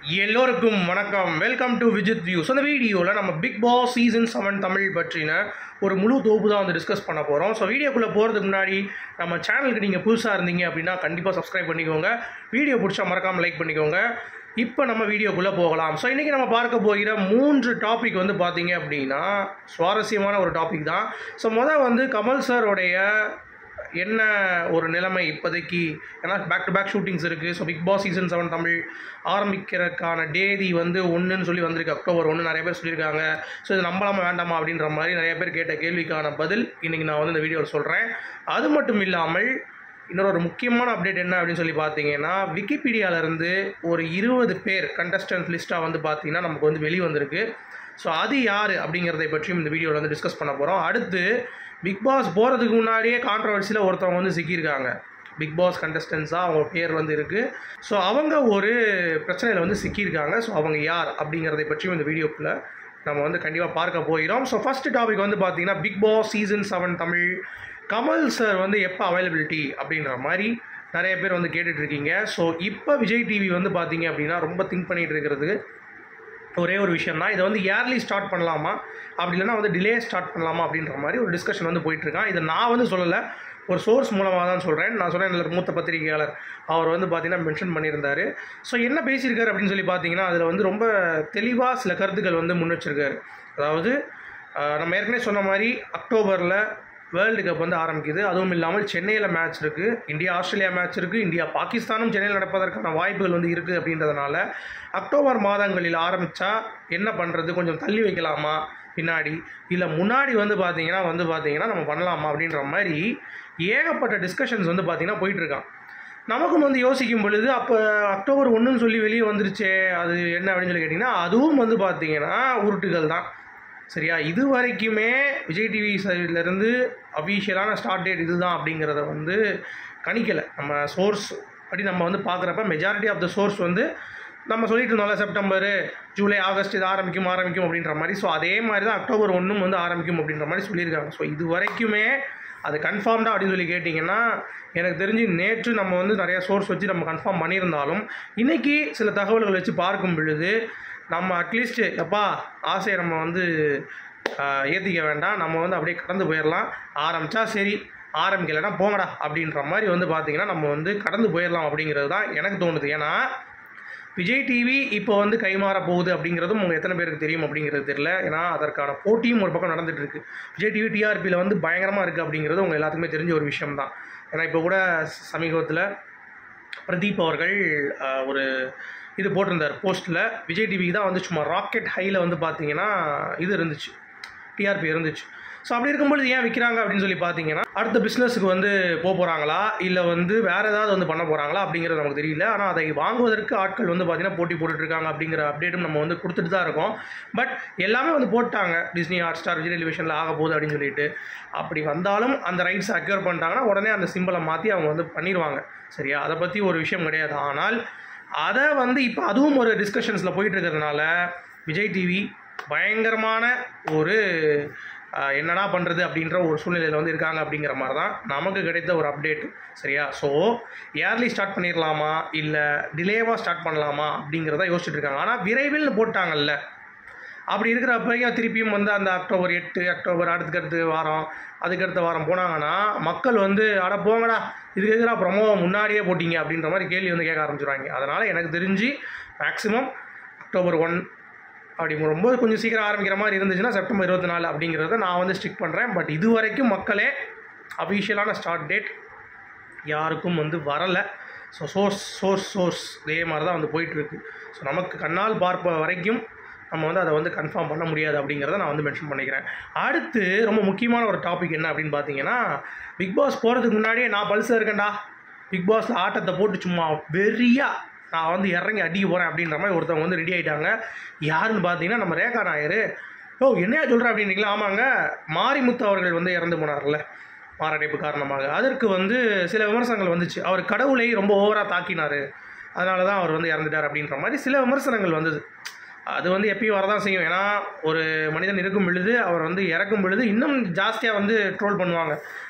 எல்லோருக்கும் வணக்கம் welcome to Vijith views அந்த வீடியோவில் நம்ம Bigg Boss season seven Tamil பற்றின ஒரு முழு தொகுப்பு தான் வந்து டிஸ்கஸ் பண்ண போகிறோம் ஸோ வீடியோக்குள்ளே போகிறதுக்கு முன்னாடி நம்ம சேனலுக்கு நீங்கள் புதுசாக இருந்தீங்க அப்படின்னா கண்டிப்பாக சப்ஸ்கிரைப் பண்ணிக்கோங்க வீடியோ பிடிச்சா மறக்காமல் லைக் பண்ணிக்கோங்க இப்போ நம்ம வீடியோக்குள்ளே போகலாம் ஸோ இன்றைக்கி நம்ம பார்க்க போகிற மூன்று டாபிக் வந்து பார்த்தீங்க அப்படின்னா சுவாரஸ்யமான ஒரு டாபிக் தான் ஸோ மொதல் வந்து கமல் சாரோடைய என்ன ஒரு நிலைமை இப்போதைக்கு ஏன்னா பேக் டு பேக் ஷூட்டிங்ஸ் இருக்குது so Bigg Boss season seven Tamil ஆரம்பிக்கிறதுக்கான தேதி வந்து ஒன்றுன்னு சொல்லி வந்திருக்கு அக்டோபர் ஒன்று நிறைய பேர் சொல்லியிருக்காங்க ஸோ இது நம்பலாமா வேண்டாமா அப்படின்ற மாதிரி நிறைய பேர் கேட்ட கேள்விக்கான பதில் இன்றைக்கி நான் வந்து இந்த வீடியோவில் சொல்கிறேன் அது மட்டும் இல்லாமல் இன்னொரு ஒரு முக்கியமான அப்டேட் என்ன அப்படின்னு சொல்லி பார்த்தீங்கன்னா விக்கிபீடியாவிலேருந்து ஒரு இருபது பேர் கண்டஸ்டன்ட் லிஸ்ட்டாக வந்து பார்த்தீங்கன்னா நமக்கு வந்து வெளி வந்திருக்கு ஸோ அது யார் அப்படிங்கிறதை பற்றியும் இந்த வீடியோவில் வந்து டிஸ்கஸ் பண்ண போகிறோம் அடுத்து பிக் பாஸ் போகிறதுக்கு முன்னாடியே கான்ட்ரவர்சியில் ஒருத்தவங்க வந்து சிக்கியிருக்காங்க பிக் பாஸ் கண்டஸ்டன்ஸாக அவங்க பேர் வந்து இருக்குது ஸோ அவங்க ஒரு பிரச்சனையில் வந்து சிக்கியிருக்காங்க ஸோ அவங்க யார் அப்படிங்கிறதை பற்றியும் இந்த வீடியோக்குள்ளே நம்ம வந்து கண்டிப்பாக பார்க்க போகிறோம் ஸோ ஃபஸ்ட் டாபிக் வந்து பார்த்தீங்கன்னா Bigg Boss season seven Tamil Kamal sir வந்து எப்போ அவைலபிலிட்டி அப்படின்ற மாதிரி நிறைய பேர் வந்து கேட்டுட்டு இருக்கீங்க ஸோ இப்போ விஜய் டிவி வந்து பார்த்தீங்க அப்படின்னா ரொம்ப திங்க் பண்ணிகிட்டு இருக்கிறது ஒரே ஒரு விஷயம் தான் இதை வந்து இயர்லி ஸ்டார்ட் பண்ணலாமா அப்படி இல்லைன்னா வந்து டிலே ஸ்டார்ட் பண்ணலாமா அப்படின்ற மாதிரி ஒரு டிஸ்கஷன் வந்து போயிட்டுருக்கான் இதை நான் வந்து சொல்லலை ஒரு சோர்ஸ் மூலமாக தான் சொல்கிறேன் நான் சொன்னேன் இல்லை மூத்த பத்திரிகையாளர் அவர் வந்து பார்த்தீங்கன்னா மென்ஷன் பண்ணியிருந்தார் ஸோ என்ன பேசியிருக்காரு அப்படின்னு சொல்லி பார்த்தீங்கன்னா அதில் வந்து ரொம்ப தெளிவாக சில கருத்துக்கள் வந்து முன் வச்சிருக்காரு அதாவது ஆஹ், நம்ம ஏற்கனவே சொன்ன மாதிரி அக்டோபரில் வேர்ல்டு கப் வந்து ஆரம்பிக்குது அதுவும் இல்லாமல் சென்னையில் மேட்ச் இருக்குது இந்தியா ஆஸ்திரேலியா மேட்ச் இருக்குது இந்தியா பாகிஸ்தானும் சென்னையில் நடப்பதற்கான வாய்ப்புகள் வந்து இருக்குது அப்படின்றதுனால அக்டோபர் மாதங்களில் ஆரம்பித்தா என்ன பண்ணுறது கொஞ்சம் தள்ளி வைக்கலாமா பின்னாடி இல்லை முன்னாடி வந்து பார்த்தீங்கன்னா வந்து பார்த்தீங்கன்னா நம்ம பண்ணலாமா அப்படின்ற மாதிரி ஏகப்பட்ட டிஸ்கஷன்ஸ் வந்து பார்த்தீங்கன்னா போயிட்டுருக்கான் நமக்கும் வந்து யோசிக்கும் பொழுது அப்போ அக்டோபர் ஒன்றுன்னு சொல்லி வெளியே வந்துருச்சே அது என்ன அப்படின்னு சொல்லி கேட்டிங்கன்னா அதுவும் வந்து பார்த்தீங்கன்னா உருட்டுகள் தான் சரியா இது வரைக்குமே விஜய் டிவி சைட்லேருந்து அஃபீஷியலான ஸ்டார்ட் டேட் இதுதான் அப்படிங்கிறத வந்து கணிக்கலை நம்ம சோர்ஸ் படி நம்ம வந்து பார்க்குறப்ப மெஜாரிட்டி ஆஃப் த சோர்ஸ் வந்து நம்ம சொல்லிட்டு இருந்தோம்ல செப்டம்பரு ஜூலை ஆகஸ்ட் இது ஆரம்பிக்கும் ஆரம்பிக்கும் அப்படின்ற மாதிரி ஸோ அதே மாதிரி தான் அக்டோபர் ஒன்றும் வந்து ஆரம்பிக்கும் அப்படின்ற மாதிரி சொல்லியிருக்காங்க ஸோ இது வரைக்குமே அது கன்ஃபார்ம்டா அப்படின்னு சொல்லி கேட்டிங்கன்னா எனக்கு தெரிஞ்சு நேற்று நம்ம வந்து நிறைய சோர்ஸ் வச்சு நம்ம கன்ஃபார்ம் பண்ணியிருந்தாலும் இன்றைக்கி சில தகவல்கள் வச்சு பார்க்கும் பொழுது நம்ம அட்லீஸ்ட் எப்பா ஆசையை நம்ம வந்து ஆஹ், ஏற்றிக்க வேண்டாம் நம்ம வந்து அப்படியே கடந்து போயிடலாம் ஆரம்பித்தா சரி ஆரம்பிக்கலைன்னா போங்கடா அப்படின்ற மாதிரி வந்து பார்த்திங்கன்னா நம்ம வந்து கடந்து போயிடலாம் அப்படிங்கிறது தான் எனக்கு தோணுது ஏன்னா விஜய் டிவி இப்போ வந்து கைமாற போகுது அப்படிங்கிறதும் உங்கள் எத்தனை பேருக்கு தெரியும் அப்படிங்கிறது தெரியல ஏன்னா அதற்கான போட்டியும் ஒரு பக்கம் நடந்துட்டு இருக்கு விஜய் டிவி டிஆர்பியில் வந்து பயங்கரமாக இருக்குது அப்படிங்கிறது உங்கள் எல்லாத்துக்குமே தெரிஞ்ச ஒரு விஷயம் தான் ஏன்னா இப்போ கூட சமீபத்தில் பிரதீப் அவர்கள் ஆஹ், ஒரு இது போட்டிருந்தார் போஸ்ட்டில் விஜய் டிவிக்கு தான் வந்து சும்மா ராக்கெட் ஹையில் வந்து பார்த்தீங்கன்னா இது இருந்துச்சு டிஆர்பி இருந்துச்சு ஸோ அப்படி இருக்கும்பொழுது ஏன் விற்கிறாங்க அப்படின்னு சொல்லி பார்த்தீங்கன்னா அடுத்த பிஸ்னஸுக்கு வந்து போக போகிறாங்களா இல்லை வந்து வேறு ஏதாவது வந்து பண்ண போகிறாங்களா அப்படிங்கிறது நமக்கு தெரியல ஆனால் அதை வாங்குவதற்கு ஆட்கள் வந்து பார்த்தீங்கன்னா போட்டி போட்டுட்டு இருக்காங்க அப்படிங்கிற அப்டேட்டும் நம்ம வந்து கொடுத்துட்டு தான் இருக்கோம் பட் எல்லாமே வந்து போட்டாங்க டிஸ்னி ஹாட் ஸ்டார் விஜய் டெலிவிஷனில் ஆக போகுது அப்படின்னு சொல்லிட்டு அப்படி வந்தாலும் அந்த ரைட்ஸ் அக்யூர் பண்ணிட்டாங்கன்னா உடனே அந்த சிம்பிளை மாற்றி அவங்க வந்து பண்ணிடுவாங்க சரியா அதை பற்றி ஒரு விஷயம் கிடையாது ஆனால் அதை வந்து இப்போ அதுவும் ஒரு டிஸ்கஷன்ஸில் போயிட்டு இருக்கிறதுனால விஜய் டிவி பயங்கரமான ஒரு ஆஹ், என்னடா பண்ணுறது அப்படின்ற ஒரு சூழ்நிலையில் வந்து இருக்காங்க அப்படிங்கிற மாதிரி தான் நமக்கு கிடைத்த ஒரு அப்டேட் சரியா ஸோ இயர்லி ஸ்டார்ட் பண்ணிடலாமா இல்லை டிலேவாக ஸ்டார்ட் பண்ணலாமா அப்படிங்கிறத யோசிச்சுட்டு இருக்காங்க ஆனால் விரைவில் போட்டாங்கல்ல அப்படி இருக்கிறப்ப திருப்பியும் வந்து அந்த அக்டோபர் எட்டு அக்டோபர் அடுத்துக்கடுத்து வாரம் அதுக்கடுத்த வாரம் போனாங்கன்னா மக்கள் வந்து அட போங்கடா இதுக்கு எதிராக ப்ரொமோ முன்னாடியே போட்டிங்க அப்படின்ற மாதிரி கேள்வி வந்து கேட்க ஆரம்பிச்சிடுவாங்க அதனால் எனக்கு தெரிஞ்சு மேக்ஸிமம் அக்டோபர் ஒன் அப்படி ரொம்ப கொஞ்சம் சீக்கிரம் ஆரம்பிக்கிற மாதிரி இருந்துச்சுன்னா செப்டம்பர் இருபத்தி நாலு அப்படிங்கிறத நான் வந்து ஸ்டிக் பண்ணுறேன் பட் இது வரைக்கும் மக்களே அஃபிஷியலான ஸ்டார்ட் டேட் யாருக்கும் வந்து வரலை ஸோ சோர்ஸ் சோர்ஸ் சோர்ஸ் இதே மாதிரி தான் வந்து போயிட்டுருக்கு ஸோ நமக்கு கண்ணால் பார்ப்ப வரைக்கும் நம்ம வந்து அதை வந்து கன்ஃபார்ம் பண்ண முடியாது அப்படிங்கிறத நான் வந்து மென்ஷன் பண்ணிக்கிறேன் அடுத்து ரொம்ப முக்கியமான ஒரு டாபிக் என்ன அப்படின்னு பார்த்தீங்கன்னா பிக் பாஸ் போகிறதுக்கு முன்னாடியே நான் பல்ஸாக இருக்கேன்டா பிக் பாஸ் ஆட்டத்தை போட்டு சும்மா வெறியா நான் வந்து இறங்கி அடிக்க போகிறேன் அப்படின்ற மாதிரி ஒருத்தவங்க வந்து ரெடி ஆகிட்டாங்க யாருன்னு பார்த்தீங்கன்னா நம்ம ரேகா நாயர் ஓ என்னையா சொல்கிற அப்படின்றீங்களா ஆமாங்க மாரிமுத்து அவர்கள் வந்து இறந்து போனார்ல மாரடைப்பு காரணமாக அதற்கு வந்து சில விமர்சனங்கள் வந்துச்சு அவர் கடவுளை ரொம்ப ஓவராக தாக்கினார் அதனால தான் அவர் வந்து இறந்துட்டார் அப்படின்ற மாதிரி சில விமர்சனங்கள் வந்தது அது வந்து எப்பயும் வரதான் செய்யும் ஏன்னா ஒரு மனிதன் இருக்கும் பொழுது அவர் வந்து இறக்கும் பொழுது இன்னும் ஜாஸ்தியாக வந்து ட்ரோல் பண்ணுவாங்க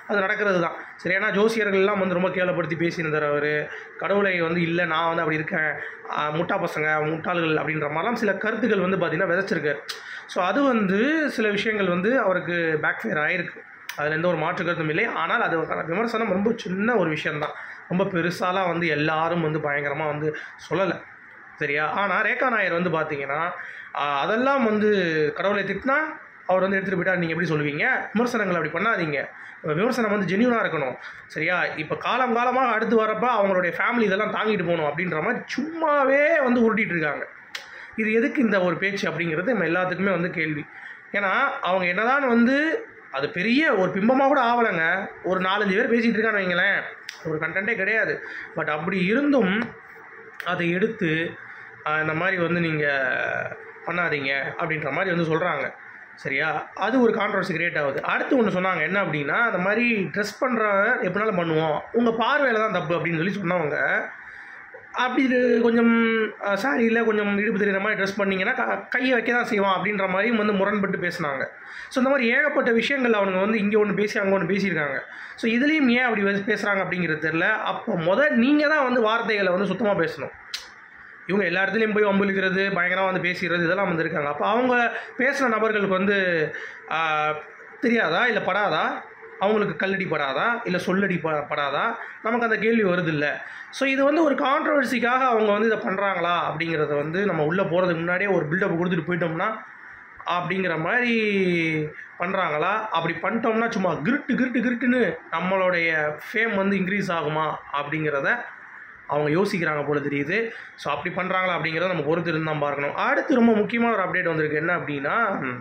அது நடக்கிறது தான் சரி ஏன்னா ஜோசியர்கள்லாம் வந்து ரொம்ப கேவலப்படுத்தி பேசியிருந்தார் அவர் கடவுளை வந்து இல்லை நான் வந்து அப்படி இருக்கேன் ஆ, முட்டா பசங்க முட்டாள்கள் அப்படின்ற மாதிரிலாம் சில கருத்துக்கள் வந்து பார்த்திங்கன்னா விதைச்சிருக்காரு ஸோ அது வந்து சில விஷயங்கள் வந்து அவருக்கு பேக் ஃபயர் ஆயிருக்கு அதில் எந்த ஒரு மாற்று கருத்தும் இல்லை ஆனால் அது ஒரு விமர்சனம் ரொம்ப சின்ன ஒரு விஷயம்தான் ரொம்ப பெருசாலாம் வந்து எல்லாரும் வந்து பயங்கரமாக வந்து சொல்லலை சரியா ஆனால் ரேகா நாயர் வந்து பார்த்தீங்கன்னா ஆஹ், அதெல்லாம் வந்து கடவுளை திட்டினா அவர் வந்து எடுத்துகிட்டு போயிட்டா நீங்கள் எப்படி சொல்லுவீங்க விமர்சனங்கள் அப்படி பண்ணாதீங்க விமர்சனம் வந்து ஜென்யூனாக இருக்கணும் சரியா இப்போ காலம் காலமாக அடுத்து வரப்போ அவங்களுடைய ஃபேமிலி இதெல்லாம் தாங்கிட்டு போகணும் அப்படின்ற மாதிரி சும்மாவே வந்து உருட்டிட்டு இருக்காங்க இது எதுக்கு இந்த ஒரு பேச்சு அப்படிங்கிறது நம்ம எல்லாத்துக்குமே வந்து கேள்வி ஏன்னா அவங்க என்னதான் வந்து அது பெரிய ஒரு பிம்பமாக கூட ஆகலைங்க ஒரு நாலஞ்சு பேர் பேசிகிட்டு இருக்கான்னு வைங்களேன் ஒரு கண்டென்ட்டே கிடையாது பட் அப்படி இருந்தும் அதை எடுத்து ஆஹ், இந்த மாதிரி வந்து நீங்கள் பண்ணாதீங்க அப்படின்ற மாதிரி வந்து சொல்கிறாங்க சரியா அது ஒரு கான்ட்ரவர்சி கிரியேட் ஆகுது அடுத்து ஒன்று சொன்னாங்க என்ன அப்படின்னா அந்த மாதிரி ட்ரெஸ் பண்ணுறவன் எப்படினாலும் பண்ணுவோம் உங்கள் பார்வையில் தான் தப்பு அப்படின்னு சொல்லி சொன்னவங்க அப்படி இது கொஞ்சம் சாரியில் கொஞ்சம் இடுப்பு தெரியுற மாதிரி ட்ரெஸ் பண்ணிங்கன்னா க கையை வைக்க தான் செய்வான் அப்படின்ற மாதிரியும் வந்து முரண்பட்டு பேசினாங்க ஸோ இந்த மாதிரி ஏகப்பட்ட விஷயங்கள் அவனுங்க வந்து இங்கே ஒன்று பேசி அங்கே ஒன்று பேசியிருக்காங்க ஸோ இதுலேயும் ஏன் அப்படி வந்து பேசுகிறாங்க அப்படிங்கிறது தெரில அப்போ முத நீங்கள் தான் வந்து வார்த்தைகளை வந்து சுத்தமாக பேசணும் இவங்க எல்லா இடத்துலையும் போய் வம்பிழுக்கிறது பயங்கரமாக வந்து பேசிக்கிறது இதெல்லாம் வந்திருக்காங்க அப்போ அவங்க பேசுகிற நபர்களுக்கு வந்து ஆஹ், தெரியாதா இல்லை படாதா அவங்களுக்கு கல்லடி படாதா இல்லை சொல்லடி ப படாதா நமக்கு அந்த கேள்வி வருது இல்லை ஸோ இது வந்து ஒரு கான்ட்ரவர்சிக்காக அவங்க வந்து இதை பண்ணுறாங்களா அப்படிங்கிறத வந்து நம்ம உள்ளே போகிறதுக்கு முன்னாடியே ஒரு பில்டப் கொடுத்துட்டு போயிட்டோம்னா அப்படிங்கிற மாதிரி பண்ணுறாங்களா அப்படி பண்ணிட்டோம்னா சும்மா கிருட்டு கிருட்டு கிருட்டுன்னு நம்மளுடைய ஃபேம் வந்து இன்க்ரீஸ் ஆகுமா அப்படிங்கிறத அவங்க யோசிக்கிறாங்க போல தெரியுது ஸோ அப்படி பண்ணுறாங்களா அப்படிங்கிறத நம்ம பொறுத்து இருந்து தான் பார்க்கணும் அடுத்து ரொம்ப முக்கியமான ஒரு அப்டேட் வந்திருக்கு என்ன அப்படின்னா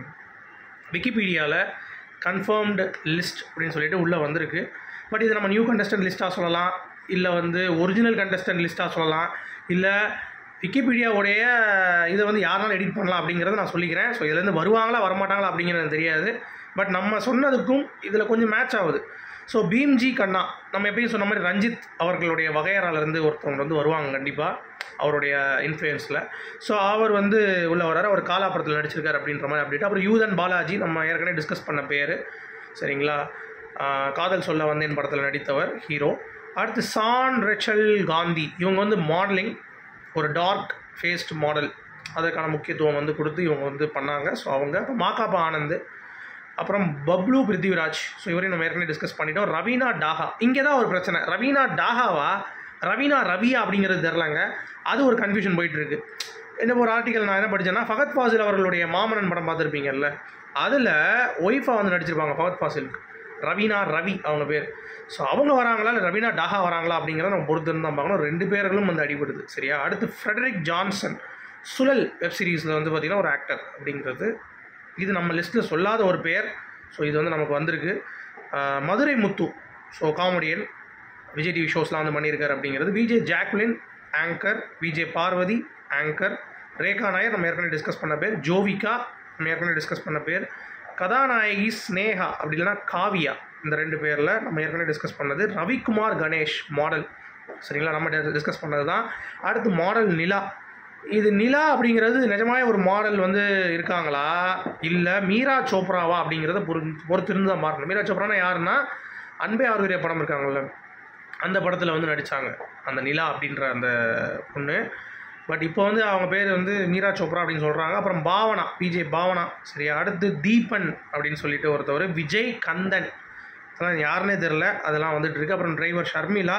விக்கிபீடியாவில் கன்ஃபர்ம்டு லிஸ்ட் அப்படின்னு சொல்லிட்டு உள்ளே வந்திருக்கு பட் இது நம்ம நியூ கண்டஸ்டன்ட் லிஸ்ட்டாக சொல்லலாம் இல்லை வந்து ஒரிஜினல் கண்டஸ்டன்ட் லிஸ்ட்டாக சொல்லலாம் இல்லை விக்கிபீடியாவுடைய இதை வந்து யாருனாலும் எடிட் பண்ணலாம் அப்படிங்கிறத நான் சொல்லிக்கிறேன் ஸோ இதுலேருந்து வருவாங்களா வரமாட்டாங்களா அப்படிங்கிறது எனக்கு தெரியாது பட் நம்ம சொன்னதுக்கும் இதில் கொஞ்சம் மேட்ச் ஆகுது ஸோ பீம்ஜி கண்ணா நம்ம எப்பயும் சொன்ன மாதிரி ரஞ்சித் அவர்களுடைய வகையறாலேருந்து ஒருத்தவங்க வந்து வருவாங்க கண்டிப்பாக அவருடைய இன்ஃப்ளூயன்ஸில் ஸோ அவர் வந்து உள்ள வராரு அவர் காலாபுரத்தில் நடிச்சிருக்காரு அப்படின்ற மாதிரி அப்டேட் அப்புறம் யூதன் பாலாஜி நம்ம ஏற்கனவே டிஸ்கஸ் பண்ண பேர் சரிங்களா ஆஹ் காதல் சொல்ல வந்தேன் படத்தில் நடித்தவர் ஹீரோ அடுத்து சான் ரெச்சல் காந்தி இவங்க வந்து மாடலிங் ஒரு டார்க் ஃபேஸ்ட் மாடல் அதற்கான முக்கியத்துவம் வந்து கொடுத்து இவங்க வந்து பண்ணாங்க ஸோ அவங்க அப்புறம் மாகாபா ஆனந்த் அப்புறம் பப்ளு பிருத்திவிராஜ் ஸோ இவரையும் நம்ம ஏற்கனவே டிஸ்கஸ் பண்ணிட்டோம் ரவீனா டாஹா இங்கே தான் ஒரு பிரச்சனை ரவீனா டாஹாவா ரவீனா ரவியா அப்படிங்கிறது தெரிலங்க அது ஒரு கன்ஃபியூஷன் போயிட்டு இருக்கு என்ன ஒரு ஆர்டிக்கல் நான் என்ன படித்தேன்னா ஃபகத் ஃபாசில் அவர்களுடைய மாமனன் படம் பார்த்துருப்பீங்கல்ல அதில் ஒய்ஃபாக வந்து நடிச்சிருப்பாங்க ஃபகத் ஃபாசிலுக்கு ரவீனா ரவி அவங்க பேர் ஸோ அவங்க வராங்களா இல்லை ரவீனா டாஹா வராங்களா அப்படிங்கிறத நம்ம பொறுத்து இருந்து தான் பார்க்கணும் ரெண்டு பேர்களும் வந்து அடிபடுது சரியா அடுத்து ஃப்ரெடரிக் ஜான்சன் சுழல் வெப் சீரிஸில் வந்து பார்த்திங்கன்னா ஒரு ஆக்டர் அப்படிங்கிறது இது நம்ம லிஸ்ட்டில் சொல்லாத ஒரு பேர் ஸோ இது வந்து நமக்கு வந்திருக்கு ஆஹ் Madurai Muthu so comedian Vijay TV ஷோஸ்லாம் வந்து பண்ணியிருக்காரு அப்படிங்கிறது VJ Jacqueline anchor VJ Parvathy anchor Rekha Nair நம்ம ஏற்கனவே டிஸ்கஸ் பண்ண பேர் ஜோவிகா நம்ம ஏற்கனவே டிஸ்கஸ் பண்ண பேர் கதாநாயகி ஸ்னேகா அப்படி இல்லைன்னா காவியா இந்த ரெண்டு பேரில் நம்ம ஏற்கனவே டிஸ்கஸ் பண்ணது ரவிக்குமார் கணேஷ் மாடல் சரிங்களா நம்ம டிஸ்கஸ் பண்ணது தான் அடுத்து மாடல் நிலா இது நிலா அப்படிங்கிறது நிஜமாவே ஒரு மாடல் வந்து இருக்காங்களா இல்லை மீரா சோப்ராவா அப்படிங்கிறத பொறு பொறுத்திருந்து தான் பார்க்கணும் மீரா சோப்ரானா யாருன்னா அன்பே ஆர்வரிய படம் இருக்காங்கல்ல அந்த படத்தில் வந்து நடித்தாங்க அந்த நிலா அப்படின்ற அந்த பொண்ணு பட் இப்போ வந்து அவங்க பேர் வந்து மீரா சோப்ரா அப்படின்னு சொல்கிறாங்க அப்புறம் பாவனா விஜய் பாவனா சரியா அடுத்து தீபன் அப்படின்னு சொல்லிட்டு ஒருத்தவர் விஜய் கந்தன் அதெல்லாம் யாருன்னே தெரில அதெல்லாம் வந்துட்டு இருக்கு அப்புறம் டிரைவர் ஷர்மிளா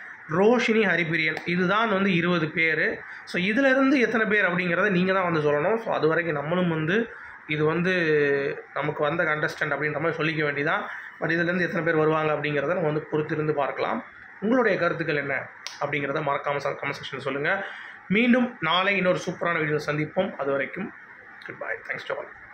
ரோஷினி ஹரிபிரியன் இதுதான் வந்து இருபது பேர் ஸோ இதிலிருந்து எத்தனை பேர் அப்படிங்கிறத நீங்கள் தான் வந்து சொல்லணும் ஸோ அது வரைக்கும் நம்மளும் வந்து இது வந்து நமக்கு வந்த கண்டஸ்டன்ட் அப்படின்ற மாதிரி சொல்லிக்க வேண்டியதான் பட் இதுலேருந்து எத்தனை பேர் வருவாங்க அப்படிங்கிறத நம்ம வந்து பொறுத்திருந்து பார்க்கலாம் உங்களுடைய கருத்துக்கள் என்ன அப்படிங்கிறத மறக்காமல் கமெண்ட் செக்ஷனில் சொல்லுங்கள் மீண்டும் நாளை இன்னொரு சூப்பரான வீடியோ சந்திப்போம் அது வரைக்கும் good bye thanks to all